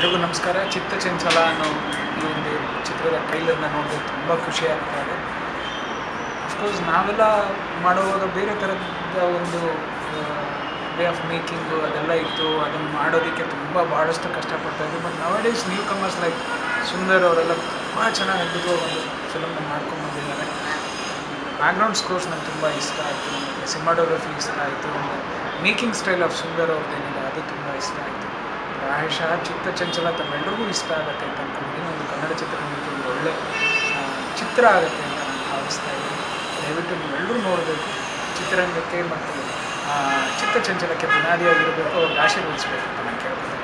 ಎಲ್ರಿಗೂ ನಮಸ್ಕಾರ ಚಿತ್ತ ಚಂಚಲ ಅನ್ನೋ ಈ ಒಂದು ಚಿತ್ರದ ಟ್ರೈಲರ್ನ ನೋಡಿದ್ರೆ ತುಂಬ ಖುಷಿ ಆಗ್ತಾ ಇದೆ ಅಫ್ಕೋರ್ಸ್ ನಾವೆಲ್ಲ ಮಾಡುವಾಗ ಬೇರೆ ಥರದ ಒಂದು ವೇ ಆಫ್ ಮೇಕಿಂಗು ಅದೆಲ್ಲ ಇತ್ತು ಅದನ್ನು ಮಾಡೋದಕ್ಕೆ ತುಂಬ ಭಾಳಷ್ಟು ಕಷ್ಟಪಡ್ತಾ ಇದ್ವಿ but nowadays newcomers like Sundar ಅವರೆಲ್ಲ ತುಂಬ ಚೆನ್ನಾಗಿ ಅದ್ಭುತವಾಗಿ ಒಂದು ಫಿಲಮ್ನ ಮಾಡ್ಕೊಂಡು ಬಂದಿದ್ದಾರೆ ಬ್ಯಾಕ್ಗ್ರೌಂಡ್ ಸ್ಕೋರ್ಸ್ ನಂಗೆ ತುಂಬ ಇಷ್ಟ ಆಯಿತು ಮತ್ತು ಸಿನಿಮಾಟೋಗ್ರಫಿ ಇಷ್ಟ ಆಯಿತು ಒಂದು ಮೇಕಿಂಗ್ ಸ್ಟೈಲ್ ಆಫ್ ಸುಂದರ್ ಅವ್ರದ್ದೇನಿದೆ ಅದು ತುಂಬ ಇಷ್ಟ ಆಯಿತು ಪ್ರಾಯಶಃ ಚಿತ್ತ ಚಂಚಲ ತಮ್ಮೆಲ್ಲರಿಗೂ ಇಷ್ಟ ಆಗುತ್ತೆ ಅಂತ ಅಂದ್ಕೊಂಡಿದ್ದೀನಿ ಒಂದು ಕನ್ನಡ ಚಿತ್ರರಂಗಕ್ಕೆ ಒಂದು ಒಳ್ಳೆ ಆ, ಚಿತ್ರ ಆಗುತ್ತೆ ಅಂತ ನಾನು ಭಾವಿಸ್ತಾ ಇದ್ದೀನಿ ದಯವಿಟ್ಟು ನೀವೆಲ್ಲರೂ ನೋಡಬೇಕು ಚಿತ್ರರಂಗಕ್ಕೆ ಮತ್ತು ಆ, ಚಿತ್ತ ಚಂಚಲಕ್ಕೆ ಬುನಾದಿಯಾಗಿರಬೇಕು ಅವ್ರಿಗೆ ಆಶೀರ್ವದಿಸಬೇಕು ಅಂತ ನಾನು ಕೇಳ್ಕೊತೀನಿ